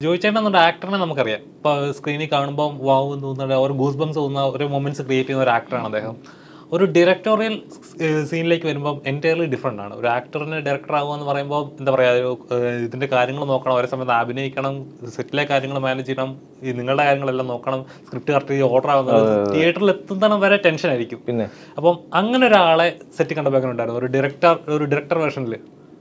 ജോയിച്ചേട്ടൻ എന്നൊരു ആക്ടറിനെ നമുക്കറിയാം ഇപ്പോൾ സ്ക്രീനിൽ കാണുമ്പോൾ വാവ് എന്ന് തോന്നുന്ന ഒരു ഗൂസ് ബംസ് തോന്നുന്ന ഒരു മൊമെന്റ്സ് ക്രിയേറ്റ് ചെയ്യുന്ന ഒരു ആക്ടറാണ് അദ്ദേഹം ഒരു ഡയറക്ടോറിയൽ സീനിലേക്ക് വരുമ്പോൾ എൻറ്റയർലി ഡിഫറെൻ്റ് ആണ് ഒരു ആക്ടറിന് ഡയറക്ടർ ആകുക എന്ന് പറയുമ്പോൾ എന്താ പറയുക ഒരു ഏഹ്, ഇതിന്റെ കാര്യങ്ങൾ നോക്കണം ഒരേ സമയത്ത് അഭിനയിക്കണം സെറ്റിലെ കാര്യങ്ങൾ മാനേജ് ചെയ്യണം ഈ നിങ്ങളുടെ കാര്യങ്ങളെല്ലാം നോക്കണം സ്ക്രിപ്റ്റ് കറക്റ്റ് ചെയ്ത് ഓർഡർ ആവുന്നത് തിയേറ്ററിൽ എത്തുന്നിടം വരെ ടെൻഷൻ ആയിരിക്കും പിന്നെ അപ്പം അങ്ങനെ ഒരാളെ സെറ്റ് കണ്ട ബാക്കൻ ഉണ്ടായിരുന്നു ഒരു ഡയറക്ടർ ഒരു ഡയറക്ടർ വേർഷനിൽ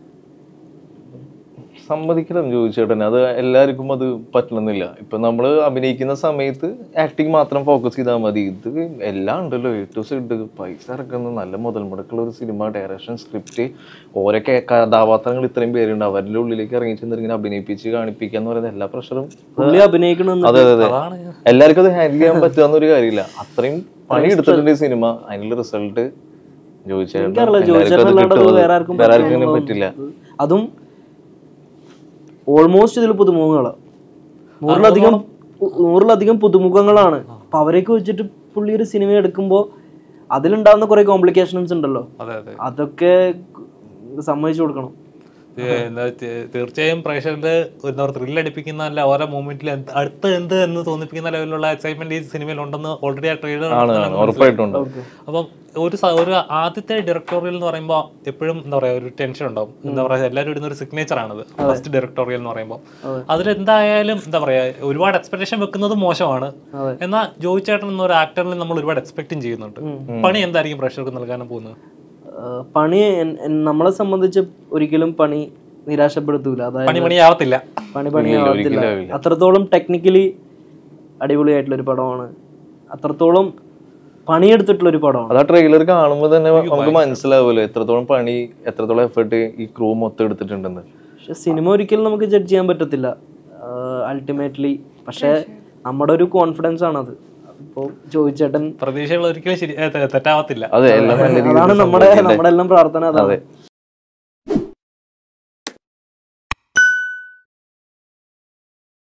സമ്മതിക്കണം ചോദിച്ചേട്ടൻ അത് എല്ലാവർക്കും അത് പറ്റണമെന്നില്ല ഇപ്പൊ നമ്മൾ അഭിനയിക്കുന്ന സമയത്ത് ആക്ടിങ് മാത്രം ഫോക്കസ് ചെയ്താൽ മതി ഇത് എല്ലാം ഉണ്ടല്ലോ എ ടു സെഡ് പൈസ ഇറക്കുന്ന നല്ല മുതൽ മുടക്കുള്ള ഒരു സിനിമ ഡയറക്ഷൻ സ്ക്രിപ്റ്റ് ഓരോ കേ- കഥാപാത്രങ്ങൾ ഇത്രയും പേരുണ്ട് അവരുടെ ഉള്ളിലേക്ക് ഇറങ്ങി ചെന്നിങ്ങനെ അഭിനയിപ്പിച്ച് കാണിപ്പിക്കുക എന്ന് പറയുന്നത് എല്ലാ പ്രഷറും പുള്ളി അഭിനയിക്കണമെന്ന് അതെ അതെ അതെ അതാണ് എല്ലാവർക്കും അത് ഹാൻഡിൽ ചെയ്യാൻ പറ്റുക എന്നൊരു കാര്യമില്ല അത്രയും പണി എടുത്തിട്ടുണ്ട് ഈ സിനിമ അതിനുള്ള റിസൾട്ട് ചോദിച്ചേട്ടൻ എനിക്കറിയില്ല എല്ലാവർക്കും അത് ജോയിച്ചേട്ടനല്ലാണ്ട് കിട്ടുമോ അത് അത് വേറെ ആർക്കും വേറെ ആർക്കും പറ്റുമോ പറ്റില്ല അതും ഓൾമോസ്റ്റ് ഇതിൽ പുതുമുഖങ്ങളാണ് നൂറിലധികം നൂറിലധികം പുതുമുഖങ്ങളാണ് അപ്പൊ അവരെയൊക്കെ വെച്ചിട്ട് പുള്ളി ഒരു സിനിമ എടുക്കുമ്പോൾ അതിലുണ്ടാവുന്ന കുറെ കോംപ്ലിക്കേഷൻസ് ഉണ്ടല്ലോ അതെ അതെ അതൊക്കെ സമ്മതിച്ചു കൊടുക്കണം ഏ, എന്താ തീ- തീർച്ചയായും പ്രേക്ഷകരുടെ എന്താ പറയുക ത്രില്ല് അടിപ്പിക്കുന്ന അല്ല ഓരോ മൂമെന്റിൽ അടുത്ത് എന്ത് എന്ന് തോന്നിപ്പിക്കുന്ന ലെവലിലുള്ള എക്സൈറ്റ്മെന്റ് ഈ സിനിമയിൽ ഉണ്ടെന്ന് ഓൾറെഡി ആ ട്രെയിലർ ആണ് ആണ് ഉറപ്പായിട്ടുണ്ട് അപ്പം ഒരു സ- ഒരു ആദ്യത്തെ ഡയറക്ടോറിയൽ എന്ന് പറയുമ്പോൾ എപ്പോഴും എന്താ പറയാ ഒരു ടെൻഷൻ ഉണ്ടാവും എന്താ പറയാ എല്ലാവരും ഇടുന്ന ഒരു സിഗ്നേച്ചർ ആണത് ഫസ്റ്റ് ഡയറക്ടോറിയൽ എന്ന് പറയുമ്പോൾ അതിലെന്തായാലും എന്താ പറയാ ഒരുപാട് എക്സ്പെക്ടേഷൻ വെക്കുന്നത് മോശമാണ് അതെ. എന്നാൽ ജോയി ചേട്ടൻ എന്നൊരു ആക്ടറിൽ നമ്മൾ ഒരുപാട് എക്സ്പെക്റ്റും ചെയ്യുന്നുണ്ട് പണി എന്തായിരിക്കും പ്രേക്ഷകർക്ക് നൽകാനും പോകുന്നത് ആഹ് പണി എൻ- എൻ- നമ്മളെ സംബന്ധിച്ച് ഒരിക്കലും പണി നിരാശപ്പെടുത്തൂല അതായത് പണി പണിയാവത്തില്ല പണി പണിയാവത്തില്ല അത്രത്തോളം ടെക്നിക്കലി അടിപൊളിയായിട്ടുള്ള ഒരു പടമാണ് അത്രത്തോളം പണിയെടുത്തിട്ടുള്ള ഒരു പടമാണ് അത് ആ ട്രെയിലർ കാണുമ്പോൾ തന്നെ നമുക്ക് മനസ്സിലാവുമല്ലോ എത്രത്തോളം പണി എത്രത്തോളം എഫേർട്ട് ഈ ക്രൂ മൊത്തം എടുത്തിട്ടുണ്ടെന്ന് പക്ഷെ സിനിമ ഒരിക്കലും നമുക്ക് ജഡ്ജ് ചെയ്യാൻ പറ്റത്തില്ല അൾട്ടിമേറ്റ്ലി പക്ഷെ നമ്മുടെ ഒരു കോൺഫിഡൻസ് ആണത് ഇപ്പോൾ ചോദിച്ചേട്ടൻ പ്രതീക്ഷകൾ ഒരിക്കലും ശരി ഏ, തെ- തെറ്റാവത്തില്ല അതെ എല്ലാം നല്ല രീതിയിൽ അതാണ് നമ്മുടെ നമ്മുടെ എല്ലാം പ്രാർത്ഥന അതാണ്